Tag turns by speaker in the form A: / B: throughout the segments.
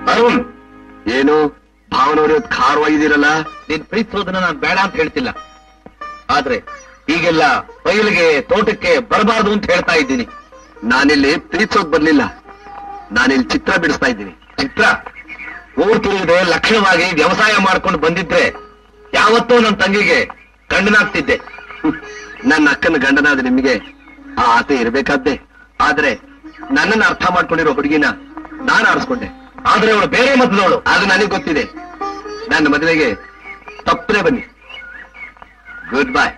A: ಅರುಣ್
B: ಏನು ಭಾವನವ್ರು ಖಾರವಾಗಿದ್ದೀರಲ್ಲ
A: ನೀನ್ ಪ್ರೀತಿಸೋದನ್ನ ನಾನು ಬೇಡ ಅಂತ ಹೇಳ್ತಿಲ್ಲ ಆದ್ರೆ ಈಗೆಲ್ಲ ಬಯಲಿಗೆ ತೋಟಕ್ಕೆ ಬರಬಾರದು ಅಂತ ಹೇಳ್ತಾ ಇದ್ದೀನಿ
B: ನಾನಿಲ್ಲಿ ಪ್ರೀತಿಸೋಕ್ ಬರ್ಲಿಲ್ಲ ನಾನಿಲ್ಲಿ ಚಿತ್ರ ಬಿಡಿಸ್ತಾ ಇದ್ದೀನಿ
A: ಚಿತ್ರ ಊರ್ ತಿರುಗದೆ ಲಕ್ಷಣವಾಗಿ ವ್ಯವಸಾಯ ಮಾಡ್ಕೊಂಡು ಬಂದಿದ್ರೆ ಯಾವತ್ತೂ ನನ್ನ ತಂಗಿಗೆ ಗಂಡನಾಗ್ತಿದ್ದೆ
B: ಹ್ಮ್. ನನ್ನ ಅಕ್ಕನ ಗಂಡನಾದ ನಿಮಗೆ ಆ ಆಸೆ ಇರ್ಬೇಕಾದ್ದೆ ಆದ್ರೆ ನನ್ನನ್ನ ಅರ್ಥ ಮಾಡ್ಕೊಂಡಿರೋ ಹುಡುಗಿನ ನಾನು ಆರಿಸ್ಕೊಂಡೆ
A: ಆದ್ರೆ ಅವಳು ಬೇರೆ ಮತದವಳು
B: ಅದು ನನಗೆ ಗೊತ್ತಿದೆ ನನ್ನ ಮದುವೆಗೆ ತಪ್ಪದೆ ಬನ್ನಿ ಗುಡ್ ಬಾಯ್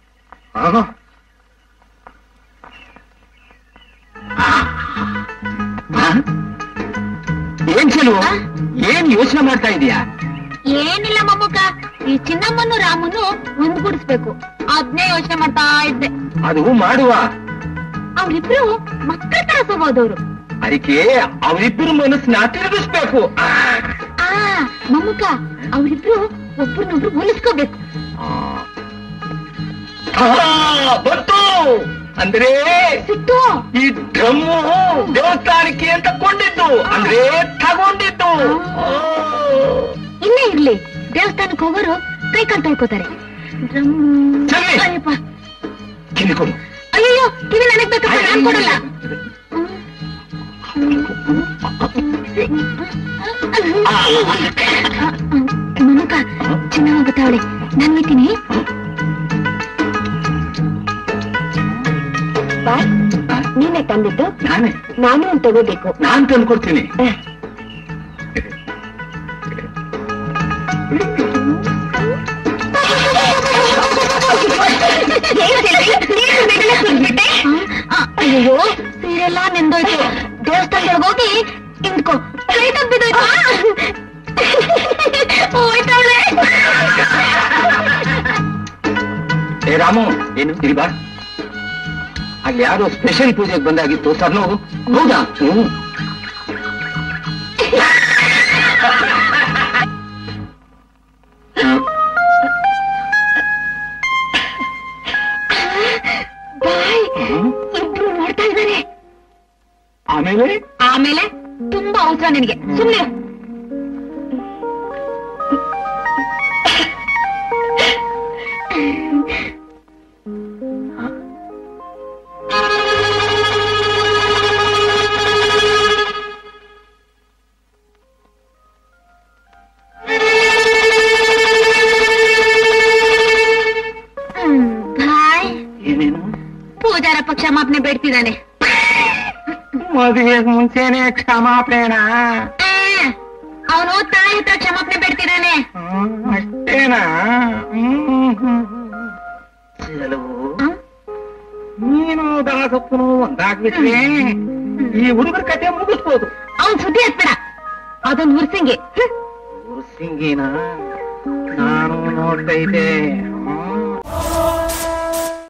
A: ಏನ್ ಚೆಲುವ ಏನ್ ಯೋಚನೆ ಮಾಡ್ತಾ ಇದೀಯಾ
C: ಏನಿಲ್ಲ ಮಮ್ಮಕ್ಕ ಈ ಚಿನ್ನಮ್ಮನು ರಾಮನು ಒಂದ್ಗೂಡಿಸ್ಬೇಕು ಅದ್ನೇ ಯೋಚನೆ ಮಾಡ್ತಾ ಇದ್ದೆ
A: ಅದು ಮಾಡುವ
C: ಅವ್ರಿಬ್ರು ಮಕ್ಕಳ ತರ ಸ್ವಭಾವದವ್ರು
A: ಅದಕ್ಕೆ ಅವರಿಬ್ಬರು ಮನಸ್ಸನ್ನ ತಿರುಗಿಸ್ಬೇಕು ಆ.
C: ಆ ಮಮ್ಮಕ್ಕ ಅವ್ರಿಬ್ರು ಒಬ್ರನ್ನೊಬ್ರು ಹೋಲಿಸ್ಕೋಬೇಕು
A: ಆ, ಬಂತು ಅಂದ್ರೆ
C: ಸಿಟ್ಟು
A: ಈ ಡ್ರಮ್ಮು ದೇವಸ್ಥಾನಕ್ಕೆ ಅಂತ ಕೊಂಡಿದ್ದು ಅಂದ್ರೆ ತಗೊಂಡಿದ್ದು ಆ.
C: ಇಲ್ಲೇ ಇರ್ಲಿ ದೇವಸ್ಥಾನಕ್ಕೆ ಹೋಗೋರು ಕೈ ಕಾಲು ತೊಳ್ಕೋತಾರೆ ಡ್ರಮ್
A: ಸರಿ.
C: ಅಯ್ಯಪ್ಪ
A: ಕಿವಿ ಕೊಡು
C: ಅಯ್ಯೋ ಕಿವಿ ನನಗ್ ಬೇಕಪ್ಪ ನಾನ್ ಕೊಡಲ್ಲ ಮಮ್ಮಕ್ಕ ಚೆನ್ನಾಗಿ ಗೊತ್ತಾವಳೆ ನಾನ್ ಹೋಯ್ತೀನಿ ನೀನೇ ತಂದಿದ್ದು
A: ನಾನೇ
C: ನಾನು ಒಂದ್ ತಗೋಬೇಕು
A: ನಾನ್ ತಂದ್ಕೊಡ್ತೀನಿ
C: ಅಯ್ಯೋ ಸೀರೆಲ್ಲ ನೆಂದೋಯ್ತು ದೇವಸ್ಥಾನದೊಳಗೆ ಹೋಗಿ ಇಂದ್ಕೋ ಕೈ ತಪ್ಪಿದೋಯ್ತು ಹೋಯ್ತಾವಳೆ
A: ಏ ರಾಮು ಏನು ಇಲ್ಲಿ ಬಾ ಅಲ್ಲಿ ಯಾರೋ ಸ್ಪೆಷಲ್ ಪೂಜೆಗೆ ಬಂದಾಗಿತ್ತು ಸರ್ನು ಹೌದಾ ಹ್ಮ್
C: ಬಾಯ್ ಇಬ್ರು ನೋಡ್ತಾ ಇದ್ದಾರೆ
A: ಆಮೇಲೆ
C: ಆಮೇಲೆ ತುಂಬಾ ಅವಸರ ನಿನಗೆ ಸುಮ್ನೆ ಬಾಯ್
A: ಏನೇನು
C: ಪೂಜಾರಪ್ಪ ಕ್ಷಮಾಪಣೆ ಬೇಡ್ತಿದ್ದಾನೆ
A: ಮದುವೆಗೆ ಮುಂಚೆನೆ ಕ್ಷಮಾಪಣೆನ
C: ಅವನು ತಾಯಿ ಹತ್ರ ಕ್ಷಮಾಪಣೆ ಬೇಡ್ತಿದ್ದಾನೆ
A: ಅಷ್ಟೇನಾ ಕೆಲವು ನೀನು ದಾಸಪ್ಪನು ಒಂದಾಗ್ಬಿಟ್ರೆ ಈ ಹುಡುಗರ ಕತೆ ಮುಗಿಸ್ಬೋದು
C: ಅವನ್ ಸುದ್ದಿ ಹತ್ಬೇಡ ಅದೊಂದು ಹುರ್ಸಿಂಗಿ
A: ಸಿಂಗಿನ ನಾನು ನೋಡ್ತಾ ಇದ್ದೆ ಹ್ಮ್.